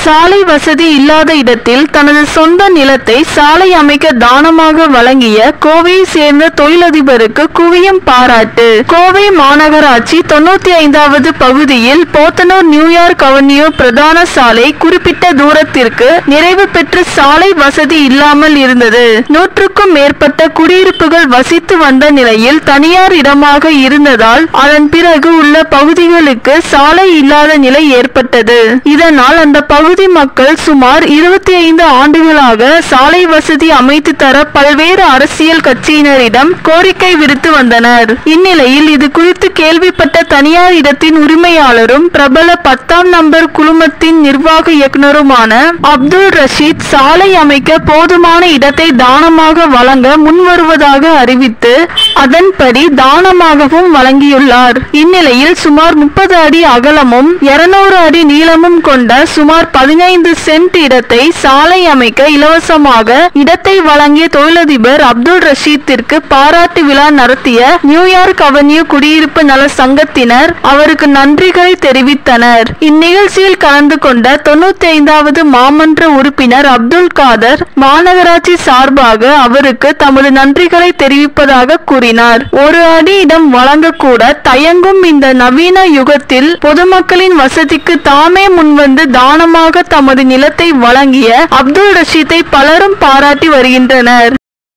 சாலை வசதி இல்லாத இடத்தில் தனது சொந்த நிலத்தை சாலை அமைக்க தானமாக வழங்கிய கோவையை சேர்ந்த தொழிலதிபருக்கு குவியும் பாராட்டு கோவை மாநகராட்சி தொண்ணூத்தி ஐந்தாவது பகுதியில் போத்தனூர் நியூயார்க் அவென்யூ பிரதான சாலை குறிப்பிட்ட தூரத்திற்கு நிறைவு பெற்ற சாலை வசதி இல்லாமல் இருந்தது நூற்றுக்கும் மேற்பட்ட குடியிருப்புகள் வசித்து வந்த நிலையில் தனியார் இடமாக இருந்ததால் அதன் பிறகு உள்ள பகுதிகளுக்கு சாலை இல்லாத நிலை ஏற்பட்டது இதனால் அந்த பகுதி மக்கள் சுமார் இருபத்தி ஐந்து ஆண்டுகளாக சாலை வசதி அமைத்து தர பல்வேறு அரசியல் கட்சியினரிடம் கோரிக்கை விடுத்து வந்தனர் இந்நிலையில் இது குறித்து கேள்விப்பட்ட தனியார் இடத்தின் உரிமையாளரும் பிரபல பத்தாம் நம்பர் குழுமத்தின் நிர்வாக இயக்குனருமான அப்துல் ரஷீத் சாலை அமைக்க போதுமான இடத்தை தானமாக வழங்க முன்வருவதாக அறிவித்து அதன்படி தானமாகவும் வழங்கியுள்ளார் இந்நிலையில் சுமார் முப்பது அடி அகலமும் 200 அடி நீளமும் கொண்ட சுமார் பதினைந்து சென்ட் இடத்தை சாலை அமைக்க இலவசமாக இடத்தை வழங்கிய தொழிலதிபர் அப்துல் ரஷீத்திற்கு பாராட்டு விழா நடத்திய நியூயார்க் அவென்யூ குடியிருப்பு நல சங்கத்தினர் அவருக்கு நன்றிகளை தெரிவித்தனர் இந்நிகழ்ச்சியில் கலந்து கொண்ட தொண்ணூத்தி ஐந்தாவது மாமன்ற உறுப்பினர் அப்துல் காதர் மாநகராட்சி சார்பாக அவருக்கு தமது நன்றிகளை தெரிவிப்பதாக கூறினார் ஒரு அடி இடம் வழங்கக்கூட தயங்கும் இந்த நவீன யுகத்தில் பொதுமக்களின் வசதிக்கு தாமே முன்வந்து தானமாக தமது நிலத்தை வழங்கிய அப்துல் ரஷீத்தை பலரும் பாராட்டி வருகின்றனர்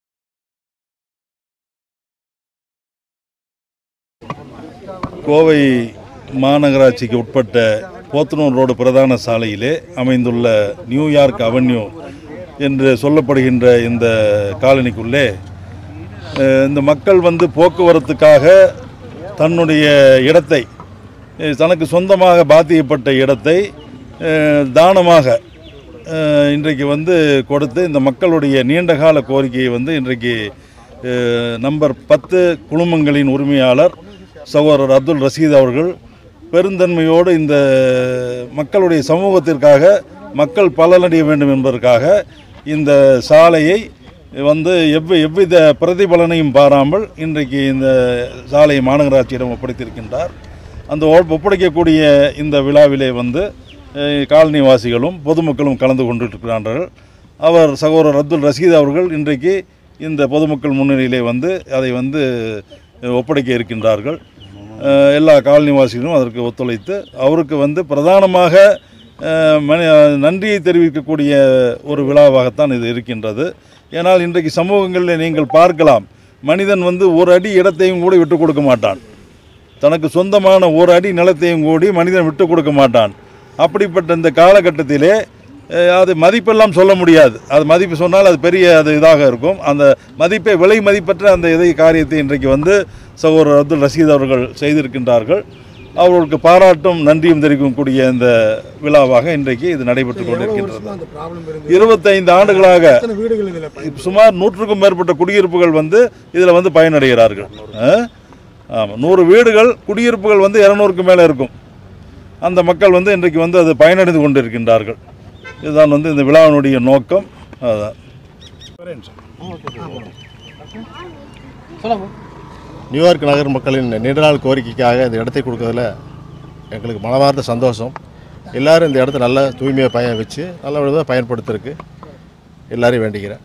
கோவை மாநகராட்சிக்கு உட்பட்ட போத்தனூர் ரோடு பிரதான சாலையிலே அமைந்துள்ள நியூயார்க் அவென்யூ என்று சொல்லப்படுகின்ற இந்த காலனிக்குள்ளே அஹ், இந்த மக்கள் வந்து போக்குவரத்துக்காக தன்னுடைய இடத்தை அஹ், தனக்கு சொந்தமாக பாத்தியப்பட்ட இடத்தை அஹ், தானமாக அஹ், இன்றைக்கு வந்து கொடுத்து இந்த மக்களுடைய நீண்டகால கோரிக்கையை வந்து இன்றைக்கு அஹ், நம்பர் பத்து குழுமங்களின் உரிமையாளர் சகோதரர் அப்துல் ரசீத் அவர்கள் பெருந்தன்மையோடு இந்த மக்களுடைய சமூகத்திற்காக மக்கள் பலனடைய வேண்டும் என்பதற்காக இந்த சாலையை வந்து எவ்வி எவ்வித பிரதிபலனையும் பாராமல் இன்றைக்கு இந்த சாலையை மாநகராட்சியிடம் ஒப்படைத்திருக்கின்றார் அந்த ஒ- ஒப்படைக்கக்கூடிய இந்த விழாவிலே வந்து அஹ், காலனிவாசிகளும் பொதுமக்களும் கலந்து கொண்டிருக்கிறார்கள் அவர் சகோதரர் அப்துல் ரசீத் அவர்கள் இன்றைக்கு இந்த பொதுமக்கள் முன்னிலையிலே வந்து அதை வந்து அஹ், ஒப்படைக்க இருக்கின்றார்கள் அஹ், எல்லா காலனிவாசிகளும் அதற்கு ஒத்துழைத்து அவருக்கு வந்து பிரதானமாக அஹ், மனி நன்றியை தெரிவிக்கக்கூடிய ஒரு விழாவாகத்தான் இது இருக்கின்றது ஏனால் இன்றைக்கு சமூகங்களில் நீங்கள் பார்க்கலாம் மனிதன் வந்து ஒரு அடி இடத்தையும் கூட விட்டு கொடுக்க மாட்டான் தனக்கு சொந்தமான ஒரு அடி நிலத்தையும் கூடி மனிதன் விட்டு கொடுக்க மாட்டான் அப்படிப்பட்ட இந்த காலகட்டத்திலே அஹ், அது மதிப்பெல்லாம் சொல்ல முடியாது அது மதிப்பு சொன்னால் அது பெரிய அது இதாக இருக்கும் அந்த மதிப்பை விலை மதிப்பற்ற அந்த இதை காரியத்தை இன்றைக்கு வந்து சகோதரர் அப்துல் ரசீத் அவர்கள் செய்திருக்கின்றார்கள் அவர்களுக்கு பாராட்டும் நன்றியும் தெரிவிக்கக்கூடிய இந்த விழாவாக இன்றைக்கு இது நடைபெற்று கொண்டிருக்கின்றது அந்த ப்ராப்ளம் இருந்து இருபத்தைந்து ஆண்டுகளாக எத்தனை வீடுகள் இதில் சுமார் நூற்றுக்கும் மேற்பட்ட குடியிருப்புகள் வந்து இதில் வந்து பயனடைகிறார்கள் ஆமாம் நூறு வீடுகள் குடியிருப்புகள் வந்து இரநூறுக்கு மேலே இருக்கும் அந்த மக்கள் வந்து இன்றைக்கு வந்து அது பயனடைந்து கொண்டிருக்கின்றார்கள் இதுதான் வந்து இந்த விழாவினுடைய நோக்கம் அதுதான் நியூயார்க் நகர் மக்களின் நீண்ட நாள் கோரிக்கைக்காக இந்த இடத்தை கொடுக்கறதுல எங்களுக்கு மனமார்ந்த சந்தோஷம் எல்லாரும் இந்த இடத்த நல்ல தூய்மையாக பயன் வச்சு நல்ல விதமாக பயன்படுத்துறதுக்கு எல்லாரையும் வேண்டிக்கிறேன்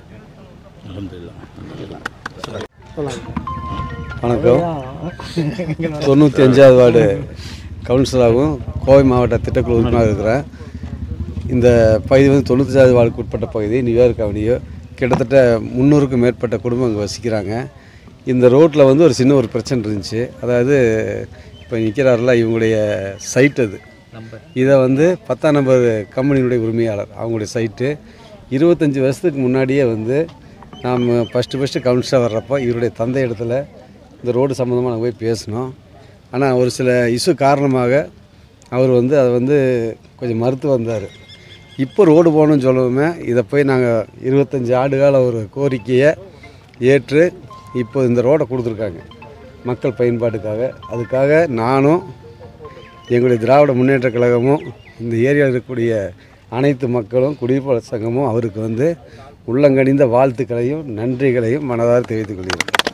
வணக்கம் தொண்ணூற்றி அஞ்சாவது வார்டு கவுன்சிலராகவும் கோவை மாவட்ட திட்டக்குழு உறுப்பினராக இருக்கிறேன் இந்த பகுதி வந்து தொண்ணூத்தஞ்சாவது வார்டுக்கு உட்பட்ட பகுதி நியூயார்க் அவனியோ கிட்டத்தட்ட முந்நூறுக்கும் மேற்பட்ட குடும்பம் அங்கே வசிக்கிறாங்க இந்த ரோட்டில் வந்து ஒரு சின்ன ஒரு பிரச்சனை இருந்துச்சு அதாவது இப்போ நிற்கிறாருல இவங்களுடைய சைட் அது இதை வந்து பத்தாம் நம்பர் கம்பெனியினுடைய உரிமையாளர் அவங்களுடைய சைட்டு இருபத்தஞ்சி வருஷத்துக்கு முன்னாடியே வந்து நாம் ஃபஸ்ட்டு ஃபஸ்ட்டு கவுன்சிலர் வர்றப்போ இவருடைய தந்தை இடத்துல இந்த ரோடு சம்மந்தமாக நாங்கள் போய் பேசினோம் ஆனால் ஒரு சில இஷ்யூ காரணமாக அவர் வந்து அதை வந்து கொஞ்சம் மறுத்து வந்தார் இப்போ ரோடு போகணும்னு சொல்லவுமே இதை போய் நாங்கள் இருபத்தஞ்சி ஆண்டுகால ஒரு கோரிக்கையை ஏற்று இப்போ இந்த ரோடை கொடுத்துருக்காங்க மக்கள் பயன்பாட்டுக்காக அதுக்காக நானும் எங்களுடைய திராவிட முன்னேற்ற கழகமும் இந்த ஏரியாவில் இருக்கக்கூடிய அனைத்து மக்களும் குடியிருப்பாளர் சங்கமும் அவருக்கு வந்து உள்ளங்கனிந்த வாழ்த்துக்களையும் நன்றிகளையும் மனதார தெரிவித்துக் கொள்கிறேன்